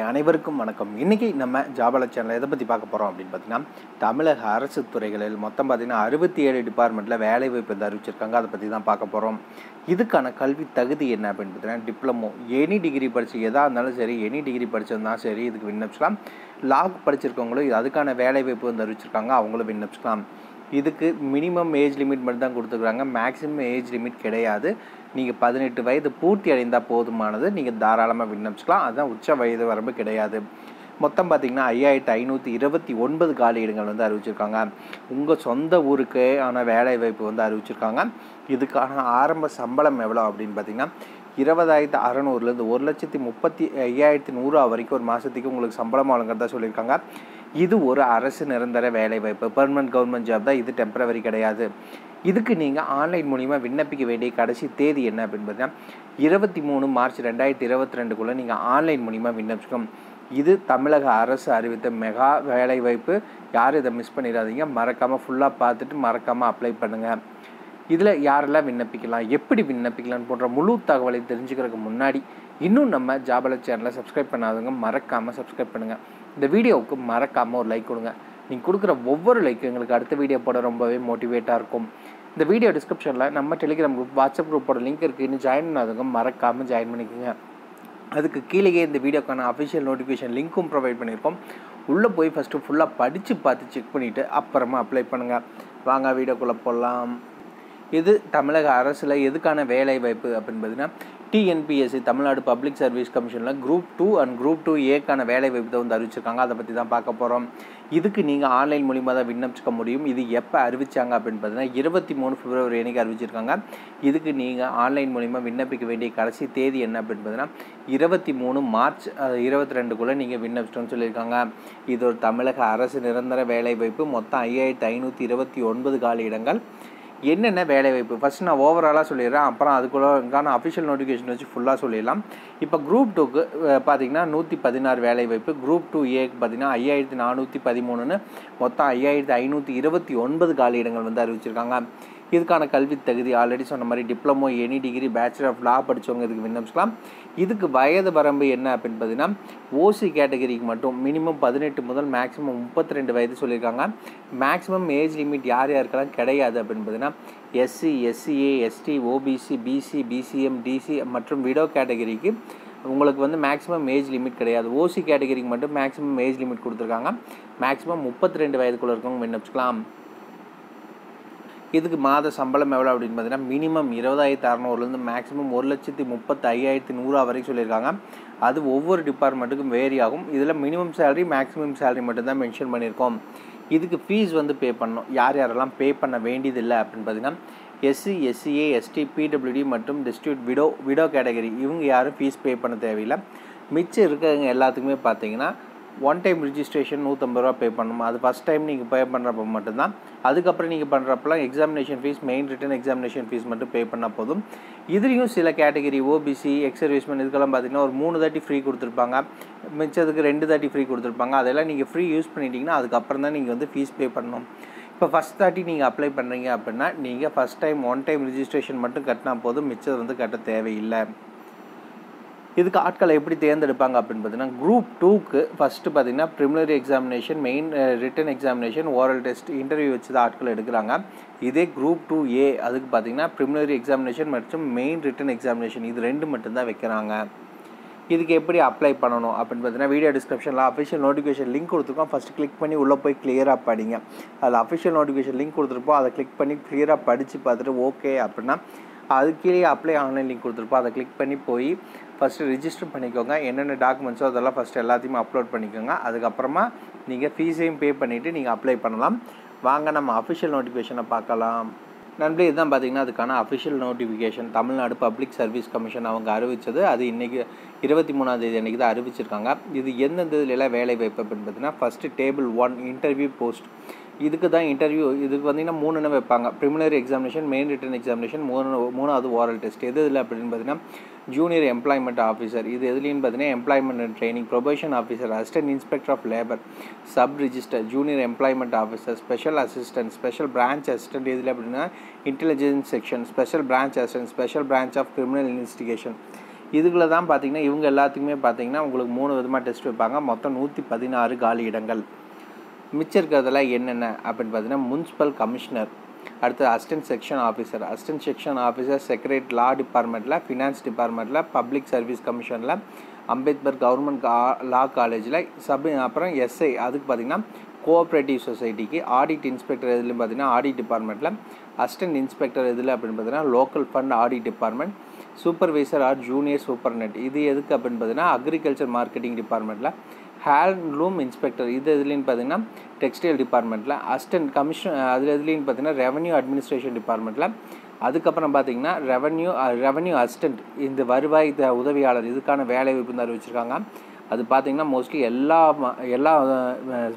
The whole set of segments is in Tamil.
அனைவருக்கும் வணக்கம் இன்றைக்கி நம்ம ஜாபல சேனல் எதை பற்றி பார்க்க போகிறோம் அப்படின்னு பார்த்தீங்கன்னா தமிழக அரசு துறைகளில் மொத்தம் பார்த்திங்கன்னா அறுபத்தி ஏழு டிபார்ட்மெண்ட்டில் வேலை வாய்ப்பு வந்து அறிவிச்சிருக்காங்க அதை பற்றி தான் பார்க்க போகிறோம் இதுக்கான கல்வி தகுதி என்ன அப்படின்னு பார்த்தீங்கன்னா டிப்ளமோ எனி டிகிரி படித்து எதாக இருந்தாலும் சரி எனி டிகிரி படிச்சிருந்தாலும் சரி இதுக்கு விண்ணப்பிச்சிக்கலாம் லா படிச்சிருக்கவங்களும் அதுக்கான வேலை வாய்ப்பு வந்து அறிவிச்சிருக்காங்க அவங்களும் விண்ணப்பிச்சிக்கலாம் இதுக்கு மினிமம் ஏஜ் லிமிட் மட்டும் தான் கொடுத்துருக்குறாங்க மேக்ஸிமம் ஏஜ் லிமிட் கிடையாது நீங்கள் பதினெட்டு வயது பூர்த்தி அடைந்தால் போதுமானது நீங்கள் தாராளமாக விண்ணப்பிச்சிக்கலாம் அதுதான் உச்ச வயது வரம்பு கிடையாது மொத்தம் பார்த்திங்கன்னா ஐயாயிரத்து ஐநூற்றி இருபத்தி ஒன்பது காலியிடங்கள் வந்து அறிவிச்சிருக்காங்க உங்கள் சொந்த ஊருக்கு ஆன வேலை வாய்ப்பு வந்து அறிவிச்சிருக்காங்க இதுக்கான ஆரம்ப சம்பளம் எவ்வளோ அப்படின்னு பார்த்தீங்கன்னா இருபதாயிரத்து அறநூறுலேருந்து ஒரு லட்சத்தி முப்பத்தி ஐயாயிரத்தி நூறுரூவா வரைக்கும் ஒரு மாதத்துக்கு உங்களுக்கு சம்பளம் வழங்குறதா சொல்லியிருக்காங்க இது ஒரு அரசு நிரந்தர வேலை வாய்ப்பு பெர்மனன்ட் கவர்மெண்ட் ஜாப் தான் இது டெம்பரவரி கிடையாது இதுக்கு நீங்கள் ஆன்லைன் மூலிமா விண்ணப்பிக்க வேண்டிய கடைசி தேதி என்ன அப்படின்னு பார்த்தீங்கன்னா இருபத்தி மூணு மார்ச் ரெண்டாயிரத்தி இருபத்தி ரெண்டுக்குள்ளே நீங்கள் ஆன்லைன் மூலிமா விண்ணப்பிச்சுக்கணும் இது தமிழக அரசு அறிவித்த மெகா வேலை வாய்ப்பு யாரும் இதை மிஸ் பண்ணிடாதீங்க மறக்காமல் ஃபுல்லாக பார்த்துட்டு மறக்காமல் அப்ளை பண்ணுங்கள் இதில் யாரெல்லாம் விண்ணப்பிக்கலாம் எப்படி விண்ணப்பிக்கலாம்னு போன்ற முழு தகவலை தெரிஞ்சுக்கிறதுக்கு முன்னாடி இன்னும் நம்ம ஜாபல சேனலை சப்ஸ்கிரைப் பண்ணாதவங்க மறக்காமல் சப்ஸ்கிரைப் பண்ணுங்கள் இந்த வீடியோவுக்கு மறக்காமல் ஒரு லைக் கொடுங்க நீங்கள் கொடுக்குற ஒவ்வொரு லைக் எங்களுக்கு அடுத்த வீடியோ போட ரொம்பவே மோட்டிவேட்டாக இருக்கும் இந்த வீடியோ டிஸ்கிரிப்ஷனில் நம்ம டெலிகிராம் குரூப் வாட்ஸ்அப் குரூப்போட லிங்க் இருக்குது இன்னும் ஜாயின் பண்ணாதவங்க மறக்காமல் ஜாயின் பண்ணிக்கோங்க அதுக்கு கீழேயே இந்த வீடியோக்கான அஃபிஷியல் நோட்டிஃபிகேஷன் லிங்க்கும் ப்ரொவைட் பண்ணியிருப்போம் உள்ளே போய் ஃபஸ்ட்டு ஃபுல்லாக படித்து பார்த்து செக் பண்ணிவிட்டு அப்புறமா அப்ளை பண்ணுங்கள் வாங்க வீடியோக்குள்ளே போடலாம் இது தமிழக அரசில் எதுக்கான வேலை வாய்ப்பு அப்படின்னு பார்த்தீங்கன்னா டிஎன்பிஎஸ்சி தமிழ்நாடு பப்ளிக் சர்வீஸ் கமிஷனில் group two and group two ஏக்கான வேலை வாய்ப்பு தான் வந்து அறிவிச்சிருக்காங்க அதை பற்றி தான் பார்க்க போகிறோம் இதுக்கு நீங்கள் ஆன்லைன் மூலிமா தான் விண்ணப்பிச்சிக்க முடியும் இது எப்போ அறிவிச்சாங்க அப்படின்னு பார்த்தீங்கன்னா இருபத்தி மூணு பிப்ரவரி அன்றைக்கி அறிவிச்சிருக்காங்க இதுக்கு நீங்கள் ஆன்லைன் மூலிமா விண்ணப்பிக்க வேண்டிய கடைசி தேதி என்ன அப்படின்னு பார்த்தீங்கன்னா இருபத்தி மூணு மார்ச் இருபத்தி ரெண்டுக்குள்ளே நீங்கள் விண்ணப்பிச்சிட்டோன்னு சொல்லியிருக்காங்க இது ஒரு தமிழக அரசு நிரந்தர வேலை வாய்ப்பு மொத்தம் ஐயாயிரத்து ஐநூற்றி இருபத்தி ஒன்பது காலி இடங்கள் என்னென்ன வேலை வாய்ப்பு ஃபஸ்ட் நான் ஓவராலாக சொல்லிடுறேன் அப்புறம் அதுக்குள்ளக்கான அஃபிஷியல் நோட்டிஃபிகேஷன் வச்சு ஃபுல்லாக சொல்லிடலாம் இப்போ குரூப் டூக்கு பார்த்தீங்கன்னா நூற்றி பதினாறு வேலை வாய்ப்பு குரூப் டூ ஏக்கு பார்த்தீங்கன்னா ஐயாயிரத்தி நானூற்றி பதிமூணுன்னு மொத்தம் ஐயாயிரத்தி ஐநூற்றி இருபத்தி ஒன்பது காலி இடங்கள் வந்து அறிவிச்சிருக்காங்க இதுக்கான கல்வி தகுதி ஆல்ரெடி சொன்ன மாதிரி diploma any degree bachelor of law படித்தவங்க இதுக்கு விண்ணப்பிச்சிக்கலாம் இதுக்கு வயது வரம்பு என்ன அப்படின்னு பார்த்தீங்கன்னா ஓசி கேட்டகரிக்கு மட்டும் மினிமம் பதினெட்டு முதல் மேக்ஸிமம் முப்பத்தி ரெண்டு வயது சொல்லியிருக்காங்க மேக்ஸிமம் ஏஜ் லிமிட் யார் யாருக்கெல்லாம் கிடையாது அப்படின்னு பார்த்தீங்கன்னா SC SCA ST OBC BC BCM DC மற்றும் விடோ கேட்டகரிக்கு உங்களுக்கு வந்து மேக்ஸிமம் ஏஜ் லிமிட் கிடையாது ஓசி கேட்டகரிக்கு மட்டும் மேக்ஸிமம் ஏஜ் லிமிட் கொடுத்துருக்காங்க மேக்ஸிமம் முப்பத்தி ரெண்டு வயதுக்குள்ளே இருக்கவங்க விண்ணப்பிச்சுக்கலாம் இதுக்கு மாத சம்பளம் எவ்வளோ அப்படின்னு பார்த்தீங்கன்னா மினிமம் இருபதாயிரத்து அறநூறுலேருந்து மேக்ஸிமம் ஒரு லட்சத்தி முப்பத்தி ஐயாயிரத்தி நூறுரூவா வரைக்கும் சொல்லியிருக்காங்க அது ஒவ்வொரு டிபார்ட்மெண்ட்டுக்கும் வேரி ஆகும் இதில் மினிமம் சேலரி மேக்ஸிமம் சேலரி மட்டும்தான் மென்ஷன் பண்ணியிருக்கோம் இதுக்கு ஃபீஸ் வந்து பே பண்ணணும் யார் யாரெல்லாம் பே பண்ண வேண்டியதில்லை அப்படின்னு பார்த்தீங்கன்னா எஸ்சி எஸ்சிஏ எஸ்டி பிடபிள்யூடி மற்றும் டிஸ்ட்ரிக்ட் விடோ விடோ கேட்டகரி இவங்க யாரும் ஃபீஸ் பே பண்ண தேவையில்லை மிச்சம் இருக்கிறவங்க எல்லாத்துக்குமே பார்த்தீங்கன்னா ஒன் டைம் ரிஜிஸ்ட்ரேஷன் நூற்றம்பது ரூபா பே பண்ணணும் அது ஃபஸ்ட் டைம் நீங்கள் பே பண்ணுறப்ப மட்டும்தான் அதுக்கப்புறம் நீங்கள் பண்ணுறப்பலாம் examination fees main written examination fees மட்டும் பே பண்ணால் போதும் இதுலேயும் சில கேட்டகரி ஓபிசி எக்ஸ் சர்வீஸ்மேன் இதுக்கெல்லாம் பார்த்தீங்கன்னா ஒரு மூணு தாட்டி ஃப்ரீ கொடுத்துருப்பாங்க மிச்சத்துக்கு ரெண்டு தாட்டி ஃப்ரீ கொடுத்துருப்பாங்க அதெல்லாம் நீங்கள் ஃப்ரீ யூஸ் பண்ணிட்டீங்கன்னா அதுக்கப்புறம் தான் நீங்கள் வந்து ஃபீஸ் பே பண்ணணும் இப்போ ஃபஸ்ட் தாட்டி நீங்கள் அப்ளை பண்ணுறீங்க அப்படின்னா நீங்கள் first time one time registration மட்டும் கட்டினா போதும் மிச்சம் வந்து கட்ட தேவையில்லை இதுக்கு ஆட்களை எப்படி தேர்ந்தெடுப்பாங்க அப்படின்னு பார்த்தீங்கன்னா குரூப் டூக்கு ஃபஸ்ட்டு பார்த்தீங்கன்னா preliminary examination main written examination oral test interview வச்சு தான் ஆட்கள் எடுக்கிறாங்க இதே குரூப் டூ ஏ அதுக்கு பார்த்தீங்கன்னா ப்ரிமினரி எக்ஸாமினேஷன் மற்றும் மெயின் ரிட்டன் எக்ஸாமினேஷன் இது ரெண்டு மட்டும்தான் வைக்கிறாங்க இதுக்கு எப்படி அப்ளை பண்ணணும் அப்படின்னு பார்த்தீங்கன்னா வீடியோ டிஸ்கிரிப்ஷனில் அஃபிஷியல் நோட்டிஃபிகேஷன் லிங்க் கொடுத்துருக்கோம் ஃபஸ்ட்டு கிளிக் பண்ணி உள்ளே போய் கிளியராக படிங்க அதில் அஃபிஷியல் நோட்டிஃபிகேஷன் லிங்க் கொடுத்துருப்போம் அதை கிளிக் பண்ணி கிளியராக படித்து பார்த்துட்டு ஓகே அப்படின்னா அது கீழே அப்ளை ஆன்லைன் லிங்க் கொடுத்துருப்போம் அதை கிளிக் பண்ணி போய் ஃபஸ்ட்டு ரிஜிஸ்டர் பண்ணிக்கோங்க என்னென்ன டாக்குமெண்ட்ஸோ அதெல்லாம் ஃபஸ்ட்டு எல்லாத்தையுமே அப்லோட் பண்ணிக்கோங்க அதுக்கப்புறமா நீங்கள் ஃபீஸையும் பே பண்ணிவிட்டு நீங்கள் அப்ளை பண்ணலாம் வாங்க நம்ம அஃபிஷியல் நோட்டிஃபிகேஷனை பார்க்கலாம் நண்பர்களே இதுதான் பார்த்தீங்கன்னா அதுக்கான official notification Tamil Nadu public service commission அவங்க அறிவித்தது அது இன்றைக்கி இருபத்தி மூணாம் தேதி அன்றைக்கி தான் அறிவிச்சிருக்காங்க இது எந்தெந்த இதுலலாம் வேலை வாய்ப்பு அப்படின்னு பார்த்தீங்கன்னா first table one interview post இதுக்கு தான் இன்டர்வியூ இதுக்கு பார்த்தீங்கன்னா மூணுன்னு வைப்பாங்க preliminary examination main written examination மூணு மூணாவது ஓரல் டெஸ்ட் எது இதில் அப்படின்னு பார்த்தீங்கன்னா ஜூனியர் எம்ப்ளாய்மெண்ட் ஆஃபீஸர் இது எதுலேன்னு பார்த்தீங்கன்னா employment and training probation officer assistant inspector of labour sub register junior employment officer special assistant special branch assistant இதில் அப்படின்னா intelligence section special branch assistant special branch of criminal investigation இதுக்குள்ள தான் பார்த்தீங்கன்னா இவங்க எல்லாத்துக்குமே பார்த்தீங்கன்னா உங்களுக்கு மூணு விதமாக டெஸ்ட் வைப்பாங்க மொத்தம் நூற்றி பதினாறு காலி இடங்கள் மிச்சம் இருக்கிறதெல்லாம் என்னென்ன அப்படின்னு பார்த்தீங்கன்னா முனிசிபல் கமிஷனர் அடுத்து assistant section officer assistant section officer secretary law டிபார்ட்மெண்ட்டில் ஃபினான்ஸ் டிபார்ட்மெண்ட்டில் பப்ளிக் சர்வீஸ் கமிஷனில் அம்பேத்கர் கவர்மெண்ட் லா காலேஜில் சப் அப்புறம் எஸ்ஐ அதுக்கு பார்த்தீங்கன்னா கோஆப்ரேட்டிவ் சொசைட்டிக்கு ஆடிட் இன்ஸ்பெக்டர் எதுலையும் பார்த்தீங்கன்னா ஆடிட் டிபார்ட்மெண்ட்டில் அசிஸ்டன்ட் இன்ஸ்பெக்டர் எதில் அப்படின்னு பார்த்தீங்கன்னா local fund audit department supervisor or junior superintendent இது எதுக்கு அப்படின்னு பார்த்தீங்கன்னா அக்ரிகல்ச்சர் மார்க்கெட்டிங் டிபார்ட்மெண்ட்டில் ஹேண்ட்லூம் இன்ஸ்பெக்டர் இது எதுலேன்னு பார்த்தீங்கன்னா டெக்ஸ்டைல் டிபார்ட்மெண்ட்டில் அசிஸ்டன்ட் கமிஷன் அதில் எதுலேன்னு பார்த்தீங்கன்னா ரெவன்யூ அட்மினிஸ்ட்ரேஷன் டிபார்ட்மெண்ட்டில் அதுக்கப்புறம் பார்த்தீங்கன்னா ரெவன்யூ ரெவன்யூ அசிஸ்டன்ட் இந்த வருவாய் த- உதவியாளர் இதுக்கான வேலை வாய்ப்பு தான் அறிவிச்சிருக்காங்க அது பார்த்தீங்கன்னா மோஸ்ட்லி எல்லா ம- எல்லா அஹ்,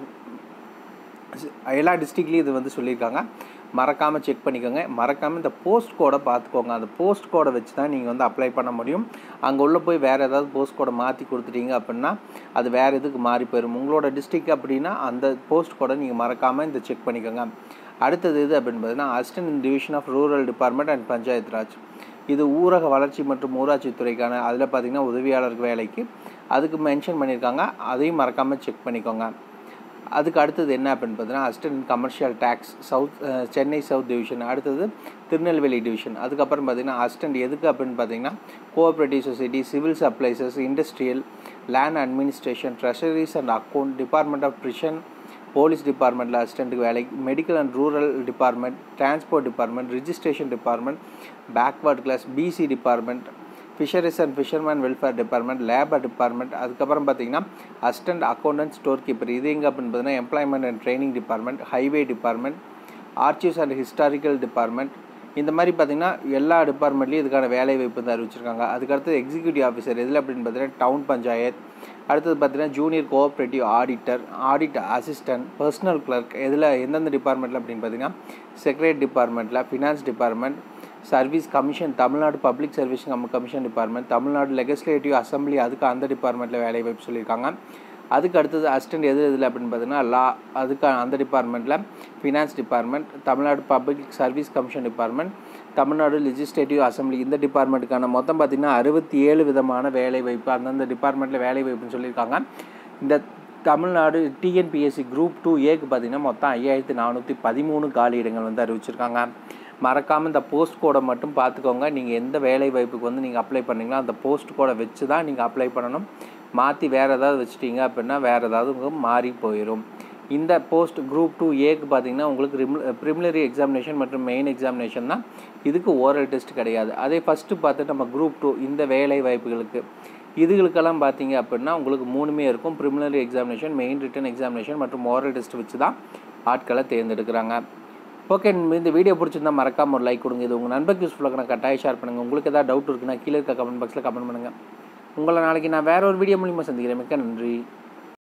எல்லா டிஸ்ட்ரிக்ட்லேயும் இது வந்து சொல்லியிருக்காங்க மறக்காமல் செக் பண்ணிக்கோங்க மறக்காமல் இந்த போஸ்ட் கோடை பார்த்துக்கோங்க அந்த போஸ்ட் கோடை வச்சு தான் நீங்கள் வந்து அப்ளை பண்ண முடியும் அங்கே உள்ள போய் வேறு ஏதாவது போஸ்ட் கோடை மாற்றி கொடுத்துட்டீங்க அப்படின்னா அது வேறு இதுக்கு மாறி போயிடும் உங்களோட டிஸ்ட்ரிக் அப்படின்னா அந்த போஸ்ட் கோடை நீங்கள் மறக்காமல் இந்த செக் பண்ணிக்கோங்க அடுத்தது இது அப்படின்னு பார்த்தீங்கன்னா assistant in division of rural department and panchayat raj இது ஊரக வளர்ச்சி மற்றும் ஊராட்சி துறைக்கான அதில் பார்த்தீங்கன்னா உதவியாளருக்கு வேலைக்கு அதுக்கு மென்ஷன் பண்ணியிருக்காங்க அதையும் மறக்காமல் செக் பண்ணிக்கோங்க அதுக்கு அடுத்தது என்ன அப்படின்னு பார்த்தீங்கன்னா assistant commercial tax south uh, Chennai south division அடுத்தது திருநெல்வேலி டிவிஷன் அதுக்கப்புறம் பார்த்தீங்கன்னா அசிஸ்டன்ட் எதுக்கு அப்படின்னு பார்த்தீங்கன்னா cooperative society civil supplies industrial land administration treasuries and account department of prison police department அசிஸ்டண்ட்டுக்கு வேலை medical and rural department transport department registration department backward class BC department fisheries and fisherman welfare department labour department அதுக்கப்புறம் பார்த்தீங்கன்னா அசிஸ்டன்ட் அக்கௌண்டன்ட் ஸ்டோர் கீப்பர் இது எங்கே அப்படின்னு பார்த்தீங்கன்னா employment and training department highway department archives and historical department இந்த மாதிரி பார்த்தீங்கன்னா எல்லா டிபார்ட்மெண்ட்லேயும் இதுக்கான வேலை வாய்ப்பு தான் அறிவிச்சிருக்காங்க அதுக்கடுத்து எக்ஸிக்யூட்டிவ் ஆஃபீஸர் எதில் அப்படின்னு பார்த்தீங்கன்னா டவுன் பஞ்சாயத் அடுத்தது பார்த்தீங்கன்னா junior cooperative auditor audit assistant personal clerk எதில் எந்தெந்த டிபார்ட்மெண்ட்டில் அப்படின்னு பார்த்தீங்கன்னா செக்ரட்டரி டிபார்ட்மெண்ட்டில் finance department service commission Tamil Nadu public service commission department Tamil Nadu legislative assembly அதுக்கு அந்த டிபார்ட்மெண்ட்டில் வேலை வாய்ப்பு சொல்லியிருக்காங்க அதுக்கு அடுத்தது அசிஸ்டன்ட் எது இதில் அப்படின்னு பார்த்தீங்கன்னா லா அதுக்கு அந்த டிபார்ட்மெண்ட்டில் finance department Tamil Nadu public service commission department Tamil Nadu legislative assembly இந்த டிபார்ட்மெண்ட்டுக்கான மொத்தம் பார்த்திங்கன்னா அறுபத்தி ஏழு விதமான வேலை வாய்ப்பு அந்தந்த டிபார்ட்மெண்ட்டில் வேலை வாய்ப்புன்னு சொல்லியிருக்காங்க இந்த தமிழ்நாடு டிஎன்பிஎஸ்சி குரூப் டூ ஏக்கு பார்த்தீங்கன்னா மொத்தம் ஐயாயிரத்தி நானூற்றி பதிமூணு காலி இடங்கள் வந்து அறிவிச்சிருக்காங்க மறக்காமல் இந்த போஸ்ட் கோடை மட்டும் பார்த்துக்கோங்க நீங்கள் எந்த வேலை வாய்ப்புக்கு வந்து நீங்கள் அப்ளை பண்ணீங்களோ அந்த போஸ்ட் கோடை வச்சு தான் நீங்கள் அப்ளை பண்ணணும் மாற்றி வேறு ஏதாவது வச்சுட்டீங்க அப்படின்னா வேறு ஏதாவது உங்களுக்கு மாறி போயிடும் இந்த போஸ்ட் குரூப் டூ ஏக்கு பார்த்தீங்கன்னா உங்களுக்கு ப்ரிமிலரி எக்ஸாமினேஷன் மற்றும் மெயின் எக்ஸாமினேஷன் தான் இதுக்கு ஓரல் டெஸ்ட் கிடையாது அதே ஃபஸ்ட்டு பார்த்துட்டு நம்ம குரூப் டூ இந்த வேலை வாய்ப்புகளுக்கு இதுகளுக்கெல்லாம் பார்த்தீங்க அப்படின்னா உங்களுக்கு மூணுமே இருக்கும் preliminary examination main written examination மற்றும் ஓரல் டெஸ்ட் வச்சு தான் ஆட்களை தேர்ந்தெடுக்கிறாங்க ஓகே இந்த வீடியோ பிடிச்சிருந்தா மறக்காம ஒரு லைக் கொடுங்க இது உங்கள் நண்பருக்கு யூஸ்ஃபுல்லாக கட்டாயம் ஷேர் பண்ணுங்கள் உங்களுக்கு ஏதாவது டவுட் இருக்குன்னா கீழே இருக்க கமெண்ட் பாக்ஸில் கமெண்ட் பண்ணுங்கள் உங்களை நாளைக்கு நான் வேற ஒரு வீடியோ மூலியமாக சந்திக்கிறேன் மிக்க நன்றி